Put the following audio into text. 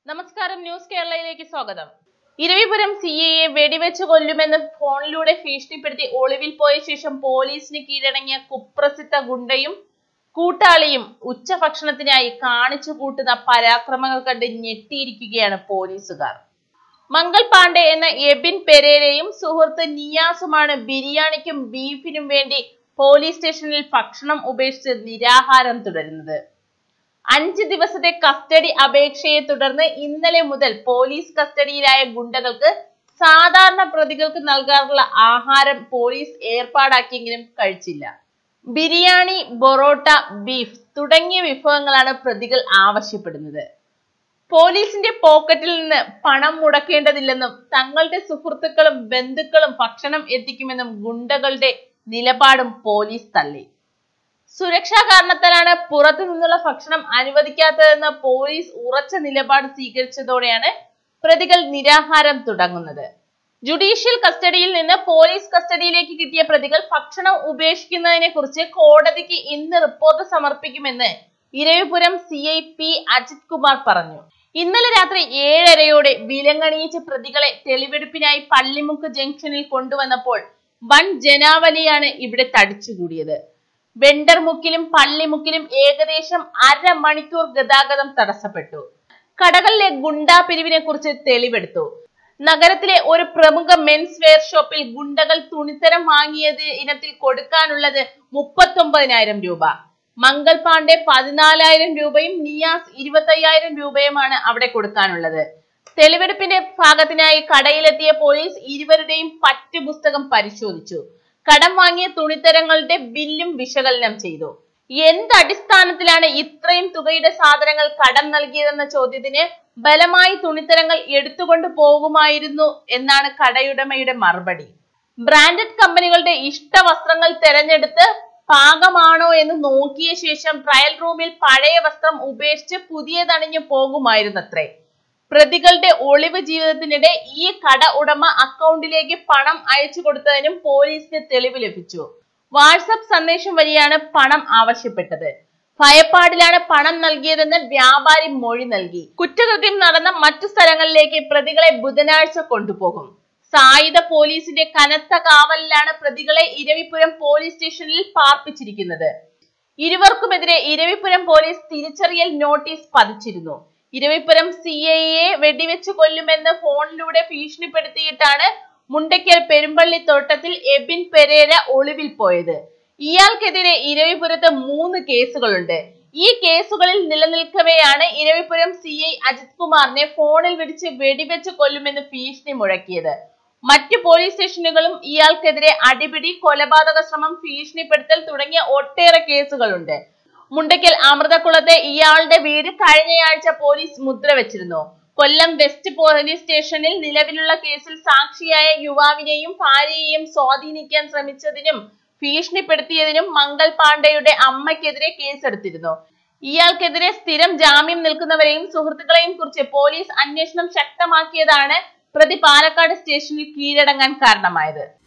നമസ്കാരം ന്യൂസ് കേരളയിലേക്ക് സ്വാഗതം ഇരവിപുരം സി എയെ വെടിവെച്ച് കൊല്ലുമെന്ന് ഫോണിലൂടെ ഭീഷണിപ്പെടുത്തി ഒളിവിൽ പോയ ശേഷം പോലീസിന് കീഴടങ്ങിയ കുപ്രസിദ്ധ ഗുണ്ടയും കൂട്ടാളിയും ഉച്ചഭക്ഷണത്തിനായി കാണിച്ചു കൂട്ടുന്ന പരാക്രമങ്ങൾ കണ്ട് ഞെട്ടിയിരിക്കുകയാണ് പോലീസുകാർ മംഗൾ പാണ്ഡെ എന്ന എബിൻ പെരേരയും സുഹൃത്ത് നിയാസുമാണ് ബിരിയാണിക്കും ബീഫിനും വേണ്ടി പോലീസ് സ്റ്റേഷനിൽ ഭക്ഷണം ഉപേക്ഷിച്ച് നിരാഹാരം തുടരുന്നത് അഞ്ച് ദിവസത്തെ കസ്റ്റഡി അപേക്ഷയെ തുടർന്ന് ഇന്നലെ മുതൽ പോലീസ് കസ്റ്റഡിയിലായ ഗുണ്ടകൾക്ക് സാധാരണ പ്രതികൾക്ക് നൽകാറുള്ള ആഹാരം പോലീസ് ഏർപ്പാടാക്കിയെങ്കിലും കഴിച്ചില്ല ബിരിയാണി ബൊറോട്ട ബീഫ് തുടങ്ങിയ വിഭവങ്ങളാണ് പ്രതികൾ ആവശ്യപ്പെടുന്നത് പോലീസിന്റെ പോക്കറ്റിൽ നിന്ന് പണം മുടക്കേണ്ടതില്ലെന്നും തങ്ങളുടെ സുഹൃത്തുക്കളും ബന്ധുക്കളും ഭക്ഷണം എത്തിക്കുമെന്നും ഗുണ്ടകളുടെ നിലപാടും പോലീസ് തള്ളി സുരക്ഷാ കാരണത്താലാണ് പുറത്തു നിന്നുള്ള ഭക്ഷണം അനുവദിക്കാത്തതെന്ന് പോലീസ് ഉറച്ച നിലപാട് സ്വീകരിച്ചതോടെയാണ് പ്രതികൾ നിരാഹാരം തുടങ്ങുന്നത് ജുഡീഷ്യൽ കസ്റ്റഡിയിൽ നിന്ന് പോലീസ് കസ്റ്റഡിയിലേക്ക് കിട്ടിയ പ്രതികൾ ഭക്ഷണം ഉപേക്ഷിക്കുന്നതിനെ കുറിച്ച് കോടതിക്ക് ഇന്ന് റിപ്പോർട്ട് സമർപ്പിക്കുമെന്ന് Eravipuram C I P Ajith Kumar പറഞ്ഞു ഇന്നലെ രാത്രി ഏഴരയോടെ വിലങ്ങണിയിച്ച പ്രതികളെ തെളിവെടുപ്പിനായി പള്ളിമുക്ക് ജംഗ്ഷനിൽ കൊണ്ടുവന്നപ്പോൾ വൻ ജനാവലിയാണ് ഇവിടെ തടിച്ചുകൂടിയത് വെണ്ടർമുക്കിലും പള്ളിമുക്കിലും ഏകദേശം അരമണിക്കൂർ ഗതാഗതം തടസ്സപ്പെട്ടു കടകളിലെ ഗുണ്ടാ പിരിവിനെ കുറിച്ച് തെളിവെടുത്തു നഗരത്തിലെ ഒരു പ്രമുഖ മെൻസ് വെയർ ഷോപ്പിൽ ഗുണ്ടകൾ തുണിത്തരം വാങ്ങിയത് ഇനത്തിൽ കൊടുക്കാനുള്ളത് മുപ്പത്തൊമ്പതിനായിരം രൂപ മംഗൾ പാണ്ഡെ പതിനാലായിരം രൂപയും നിയാസ് ഇരുപത്തയ്യായിരം രൂപയുമാണ് അവിടെ കൊടുക്കാനുള്ളത് തെളിവെടുപ്പിന്റെ ഭാഗത്തിനായി കടയിലെത്തിയ പോലീസ് ഇരുവരുടെയും പറ്റു പുസ്തകം പരിശോധിച്ചു കടം വാങ്ങിയ തുണിത്തരങ്ങളുടെ ബില്ലും വിശകലനം ചെയ്തു എന്ത് അടിസ്ഥാനത്തിലാണ് ഇത്രയും തുകയുടെ സാധനങ്ങൾ കടം നൽകിയതെന്ന ചോദ്യത്തിന് ബലമായി തുണിത്തരങ്ങൾ എടുത്തുകൊണ്ട് പോകുമായിരുന്നു എന്നാണ് കടയുടമയുടെ മറുപടി ബ്രാൻഡഡ് കമ്പനികളുടെ ഇഷ്ട വസ്ത്രങ്ങൾ തെരഞ്ഞെടുത്ത് പാകമാണോ എന്ന് നോക്കിയ ശേഷം ട്രയൽ റൂമിൽ പഴയ വസ്ത്രം ഉപേക്ഷിച്ച് പുതിയതണിഞ്ഞു പോകുമായിരുന്നത്രേ പ്രതികളുടെ ഒളിവ് ജീവിതത്തിനിടെ ഈ കട ഉടമ അക്കൗണ്ടിലേക്ക് പണം അയച്ചു കൊടുത്തതിനും പോലീസിന് തെളിവ് ലഭിച്ചു വാട്സപ്പ് സന്ദേശം വഴിയാണ് പണം ആവശ്യപ്പെട്ടത് ഭയപ്പാടിലാണ് പണം നൽകിയതെന്ന് വ്യാപാരി മൊഴി നൽകി കുറ്റകൃത്യം നടന്ന മറ്റു സ്ഥലങ്ങളിലേക്ക് പ്രതികളെ ബുധനാഴ്ച കൊണ്ടുപോകും സായുധ പോലീസിന്റെ കനത്ത കാവലിലാണ് പ്രതികളെ ഇരവിപുരം പോലീസ് സ്റ്റേഷനിൽ പാർപ്പിച്ചിരിക്കുന്നത് ഇരുവർക്കുമെതിരെ ഇരവിപുരം പോലീസ് തിരിച്ചറിയൽ നോട്ടീസ് പതിച്ചിരുന്നു ഇരവിപുരം സി ഐയെ വെടിവെച്ച് കൊല്ലുമെന്ന് ഫോണിലൂടെ ഭീഷണിപ്പെടുത്തിയിട്ടാണ് മുണ്ടയ്ക്കൽ പെരുമ്പള്ളി തോട്ടത്തിൽ എബിൻ പെരേര ഒളിവിൽ പോയത് ഇയാൾക്കെതിരെ ഇരവിപുരത്ത് മൂന്ന് കേസുകളുണ്ട് ഈ കേസുകളിൽ നിലനിൽക്കവെയാണ് ഇരവിപുരം സി ഐ അജിത് കുമാറിനെ ഫോണിൽ വിളിച്ച് വെടിവെച്ച് കൊല്ലുമെന്ന് ഭീഷണി മുഴക്കിയത് മറ്റു പോലീസ് സ്റ്റേഷനുകളും ഇയാൾക്കെതിരെ അടിപിടി കൊലപാതക ശ്രമം ഭീഷണിപ്പെടുത്തൽ തുടങ്ങിയ ഒട്ടേറെ കേസുകളുണ്ട് മുണ്ടയ്ക്കൽ അമൃതക്കുളത്തെ ഇയാളുടെ വീട് കഴിഞ്ഞയാഴ്ച പോലീസ് മുദ്ര വെച്ചിരുന്നു കൊല്ലം വെസ്റ്റ് പോലീസ് സ്റ്റേഷനിൽ നിലവിലുള്ള കേസിൽ സാക്ഷിയായ യുവാവിനെയും ഭാര്യയെയും സ്വാധീനിക്കാൻ ശ്രമിച്ചതിനും ഭീഷണിപ്പെടുത്തിയതിനും മംഗൾ പാണ്ഡെയുടെ അമ്മയ്ക്കെതിരെ കേസെടുത്തിരുന്നു ഇയാൾക്കെതിരെ സ്ഥിരം ജാമ്യം നിൽക്കുന്നവരെയും സുഹൃത്തുക്കളെയും കുറിച്ച് പോലീസ് അന്വേഷണം ശക്തമാക്കിയതാണ് പ്രതി പാലക്കാട് സ്റ്റേഷനിൽ കീഴടങ്ങാൻ കാരണമായത്